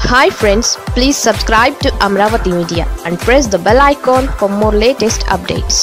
hi friends please subscribe to Amaravati media and press the bell icon for more latest updates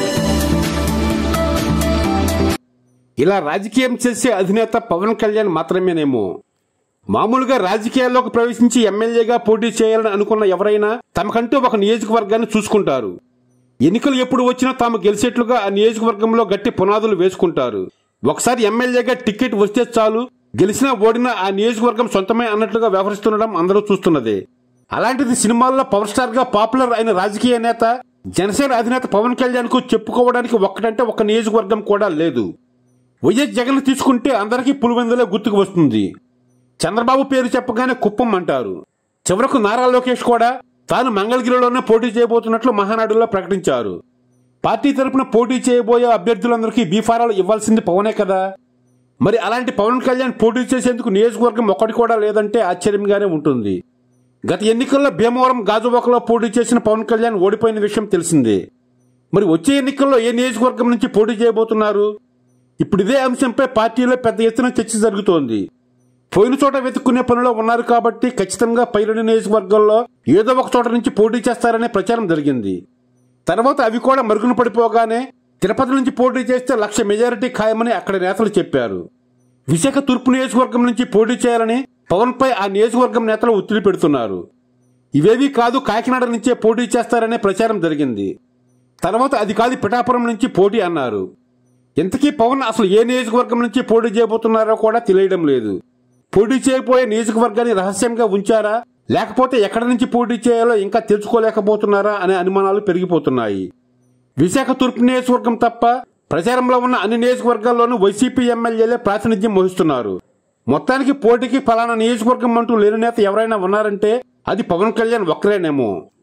ఇలా రాజకీయం చేసే అధినేత పవన్ కళ్యాణ్ మాత్రమేనేమో మామూలుగా రాజకీయాల్లోకి ప్రవేశించి ఎమ్మెల్యేగా పోటీ చేయాలని అనుకున్న ఎవరైనా తమకంటూ ఒక నియోజకవర్గాన్ని చూసుకుంటారు ఎన్నికలు ఎప్పుడు వచ్చినా తాము గెలిచేట్లుగా ఆ నియోజకవర్గంలో గట్టి పునాదులు వేసుకుంటారు ఒకసారి ఎమ్మెల్యేగా టికెట్ వస్తే చాలు గెలిచినా ఓడినా ఆ నియోజకవర్గం సొంతమే అన్నట్లుగా వ్యవహరిస్తుండడం అందరూ చూస్తున్నదే అలాంటిది సినిమాల్లో పవర్ స్టార్ గా పాపులర్ అయిన రాజకీయ నేత జనసేన అధినేత పవన్ కళ్యాణ్ కు చెప్పుకోవడానికి ఒక్కటంటే ఒక నియోజకవర్గం కూడా లేదు వైఎస్ జగన్ తీసుకుంటే అందరికీ పులివెందులే గుర్తుకు వస్తుంది చంద్రబాబు పేరు చెప్పగానే కుప్పం అంటారు చివరకు నారా లోకేష్ కూడా తాను మంగళగిరిలోనే పోటీ చేయబోతున్నట్లు మహానాడులో ప్రకటించారు పార్టీ తరపున పోటీ చేయబోయే అభ్యర్థులందరికీ బీఫారాలు ఇవ్వాల్సింది పవనే కదా మరి అలాంటి పవన్ కళ్యాణ్ పోటీ చేసేందుకు నియోజకవర్గం ఒక్కటి కూడా లేదంటే ఆశ్చర్యంగానే ఉంటుంది గత ఎన్నికల్లో భీమవరం గాజువాకలో పోటీ చేసిన పవన్ కళ్యాణ్ ఓడిపోయిన విషయం తెలిసిందే మరి వచ్చే ఎన్నికల్లో ఏ నియోజకవర్గం నుంచి పోటీ చేయబోతున్నారు ఇప్పుడు ఇదే అంశంపై పార్టీలో పెద్ద ఎత్తున చర్చ జరుగుతోంది పోయిన చోట వెతుక్కునే పనిలో ఉన్నారు కాబట్టి ఖచ్చితంగా పైరుని నియోజకవర్గంలో ఏదో ఒక చోట నుంచి పోటీ చేస్తారనే ప్రచారం జరిగింది తర్వాత అవి కూడా మరుగున పడిపోగానే తిరుపతి నుంచి పోటీ చేస్తే లక్ష మెజారిటీ ఖాయమని అక్కడ నేతలు చెప్పారు విశాఖ తూర్పు నియోజకవర్గం నుంచి పోటీ చేయాలని పవన్ పై ఆ నియోజకవర్గం నేతలు ఒత్తిడి పెడుతున్నారు ఇవేవీ కాదు కాకినాడ నుంచే పోటీ చేస్తారనే ప్రచారం జరిగింది తర్వాత అది కాదు పిఠాపురం నుంచి పోటీ అన్నారు ఇంతకీ పవన్ అసలు ఏ నియోజకవర్గం నుంచి పోటీ చేయబోతున్నారో కూడా తెలియడం లేదు పోటీ చేయబోయే నియోజకవర్గాన్ని రహస్యంగా ఉంచారా లేకపోతే ఎక్కడి నుంచి పోటీ చేయాలో ఇంకా తెలుసుకోలేకపోతున్నారా అనే అనుమానాలు పెరిగిపోతున్నాయి విశాఖ తూర్పు నియోజకవర్గం తప్ప ప్రచారంలో ఉన్న అన్ని నియోజకవర్గాల్లోనూ వైసీపీ ఎమ్మెల్యేలే ప్రాతినిధ్యం వహిస్తున్నారు మొత్తానికి పోటీకి ఫలానా నియోజకవర్గం అంటూ లేని నేత ఎవరైనా ఉన్నారంటే అది పవన్ కళ్యాణ్ ఒక్కరేనేమో